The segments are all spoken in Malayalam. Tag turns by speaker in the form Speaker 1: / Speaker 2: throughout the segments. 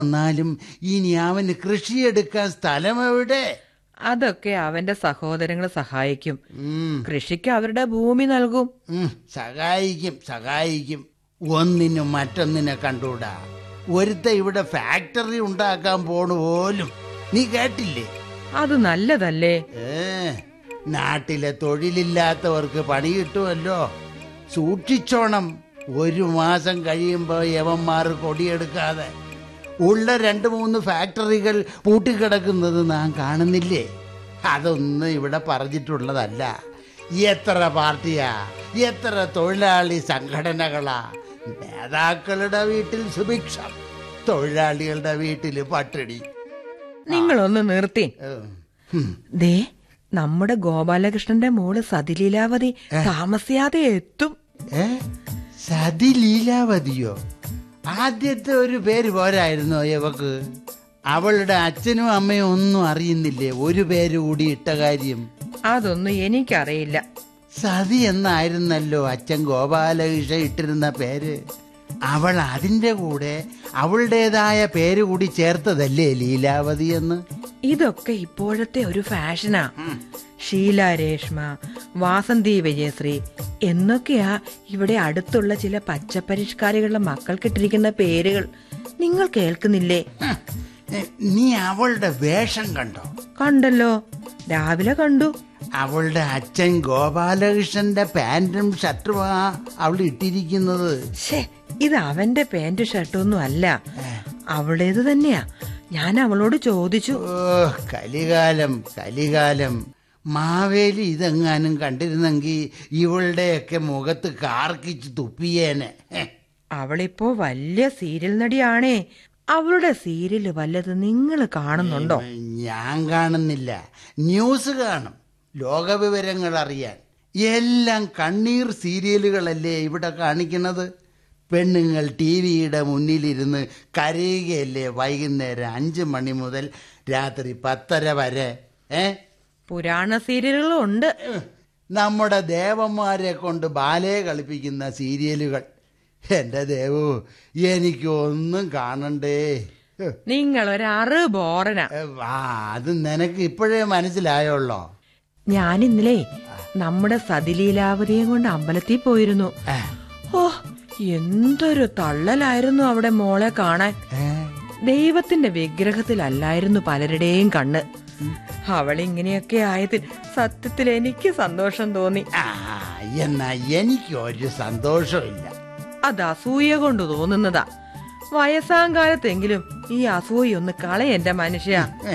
Speaker 1: എന്നാലും ഇനി അവന് കൃഷിയെടുക്കാൻ സ്ഥലമെവിടെ
Speaker 2: അതൊക്കെ അവന്റെ സഹോദരങ്ങൾ സഹായിക്കും
Speaker 1: ഉം,
Speaker 2: കൃഷിക്ക് അവരുടെ ഭൂമി നൽകും
Speaker 1: ഉം, സഹായിക്കും സഹായിക്കും ഒന്നിനും മറ്റൊന്നിനെ കണ്ടൂടാ ഒരുത്ത ഇവിടെ ഫാക്ടറി ഉണ്ടാക്കാൻ പോണു പോലും നീ കേട്ടില്ലേ
Speaker 2: അത് നല്ലതല്ലേ
Speaker 1: ഏ നാട്ടിലെ തൊഴിലില്ലാത്തവർക്ക് പണി കിട്ടുമല്ലോ സൂക്ഷിച്ചോണം ഒരു മാസം കഴിയുമ്പോൾ യവന്മാർ കൊടിയെടുക്കാതെ ഉള്ള രണ്ട് മൂന്ന് ഫാക്ടറികൾ പൂട്ടിക്കിടക്കുന്നത് നാം കാണുന്നില്ലേ അതൊന്നും ഇവിടെ പറഞ്ഞിട്ടുള്ളതല്ല എത്ര പാർട്ടിയാ എത്ര തൊഴിലാളി സംഘടനകളാ നേതാക്കളുടെ വീട്ടിൽ സുഭിക്ഷം തൊഴിലാളികളുടെ വീട്ടിൽ പട്ടിണി
Speaker 2: നിങ്ങളൊന്ന് നിർത്തി
Speaker 1: ഏ, ഹും.
Speaker 2: ദേ നമ്മുടെ ഗോപാലകൃഷ്ണന്റെ മോള് സതിലീലാവതി താമസിയാതെ എത്തും
Speaker 1: ഏ സതി ലീലാവതിയോ ആദ്യത്തെ ഒരു പേര് പോരായിരുന്നോ ഇവക്ക് അവളുടെ അച്ഛനും അമ്മയും ഒന്നും അറിയുന്നില്ലേ ഒരു പേര് കൂടി ഇട്ട കാര്യം
Speaker 2: അതൊന്നും എനിക്കറിയില്ല
Speaker 1: സതി എന്നായിരുന്നല്ലോ അച്ഛൻ ഗോപാലകൃഷ്ണ ഇട്ടിരുന്ന പേര് അവൾ അതിന്റെ കൂടെ അവളുടേതായ പേര് കൂടി ചേർത്തതല്ലേ ലീലാവതി എന്ന്
Speaker 2: ഇതൊക്കെ ഇപ്പോഴത്തെ ഒരു ഫാഷനാ ഷീല രേഷ്മ വാസന്തി വിജയശ്രീ എന്നൊക്കെയാ ഇവിടെ അടുത്തുള്ള ചില പച്ചപ്പരിഷ്കാരികളുടെ മക്കൾക്കിട്ടിരിക്കുന്ന പേരുകൾ നിങ്ങൾ കേൾക്കുന്നില്ലേ
Speaker 1: ഹ്, ഏ, നീ അവളുടെ വേഷം കണ്ടോ
Speaker 2: കണ്ടല്ലോ രാവിലെ കണ്ടു
Speaker 1: അവളുടെ അച്ഛൻ ഗോപാലകൃഷ്ണന്റെ പാന്റും ഷർട്ടുമാ അവൾ ഇട്ടിരിക്കുന്നത്
Speaker 2: ഷേ ഇത് അവന്റെ പാന്റ് ഷർട്ടൊന്നും അല്ല അവളേത് തന്നെയാ ഞാൻ അവളോട് ചോദിച്ചു
Speaker 1: ഓ കലികാലം കലികാലം മാവേലി ഇതെങ്ങാനും കണ്ടിരുന്നെങ്കിൽ ഇവളുടെയൊക്കെ മുഖത്ത് കാർക്കിച്ച് തുപ്പിയേനെ ഹെ,
Speaker 2: അവളിപ്പോ വലിയ സീരിയൽ നടിയാണേ അവളുടെ സീരിയല് വല്ലത് നിങ്ങൾ കാണുന്നുണ്ടോ
Speaker 1: ഞാൻ കാണുന്നില്ല ന്യൂസ് കാണും ലോകവിവരങ്ങൾ അറിയാൻ എല്ലാം കണ്ണീർ സീരിയലുകളല്ലേ ഇവിടെ കാണിക്കുന്നത് പെണ്ണുങ്ങൾ ടി വിയുടെ മുന്നിലിരുന്ന് കരയുകയല്ലേ വൈകുന്നേരം അഞ്ച് മണി മുതൽ രാത്രി പത്തര വരെ ഏ
Speaker 2: പുരാണ സീരിയലുകളും ഉണ്ട്
Speaker 1: നമ്മുടെ ദേവന്മാരെ കൊണ്ട് ബാലയെ കളിപ്പിക്കുന്ന സീരിയലുകൾ എൻ്റെ ദേവു എനിക്കൊന്നും കാണണ്ടേ ഹ്.
Speaker 2: നിങ്ങൾ ഒരു അറ് ബോറനാ
Speaker 1: ഏ, ആ അത് നിനക്ക് ഇപ്പോഴേ മനസ്സിലായോളോ
Speaker 2: ഞാൻ ഇന്നലെ നമ്മുടെ സതിലീലാവതിയെ കൊണ്ട് അമ്പലത്തിൽ പോയിരുന്നു
Speaker 1: ഏ,
Speaker 2: ഓ എന്തൊരു തള്ളലായിരുന്നു അവിടെ മോളെ കാണാൻ
Speaker 1: ഏ,
Speaker 2: ദൈവത്തിന്റെ വിഗ്രഹത്തിലല്ലായിരുന്നു പലരുടെയും കണ്ണ് അവളിങ്ങനെയൊക്കെ ആയതിൽ സത്യത്തിൽ എനിക്ക് സന്തോഷം തോന്നി
Speaker 1: ആ എന്നാ എനിക്ക് ഒരു സന്തോഷമില്ല
Speaker 2: അത് അസൂയ കൊണ്ട് തോന്നുന്നതാ വയസ്സാങ്കാലത്തെങ്കിലും ഈ അസൂയ ഒന്ന് കളയെന്റെ മനുഷ്യ
Speaker 1: ഏ,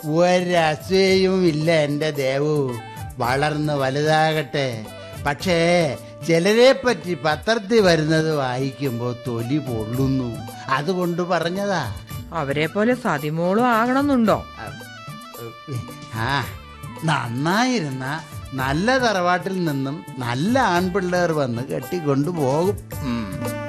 Speaker 1: ഒരസൂയയും ഇല്ല എൻ്റെ ദേവു വളർന്ന് വലുതാകട്ടെ പക്ഷേ ചിലരെ പറ്റി പത്രത്തിൽ വരുന്നത് വായിക്കുമ്പോൾ തൊലി പൊള്ളുന്നു അതുകൊണ്ട് പറഞ്ഞതാ
Speaker 2: അവരെ പോലെ സതിമോളും ആകണമെന്നുണ്ടോ
Speaker 1: ആ നന്നായിരുന്ന നല്ല തറവാട്ടിൽ നിന്നും നല്ല ആൺപിള്ളേർ വന്ന് കെട്ടിക്കൊണ്ടു പോകും ഉം.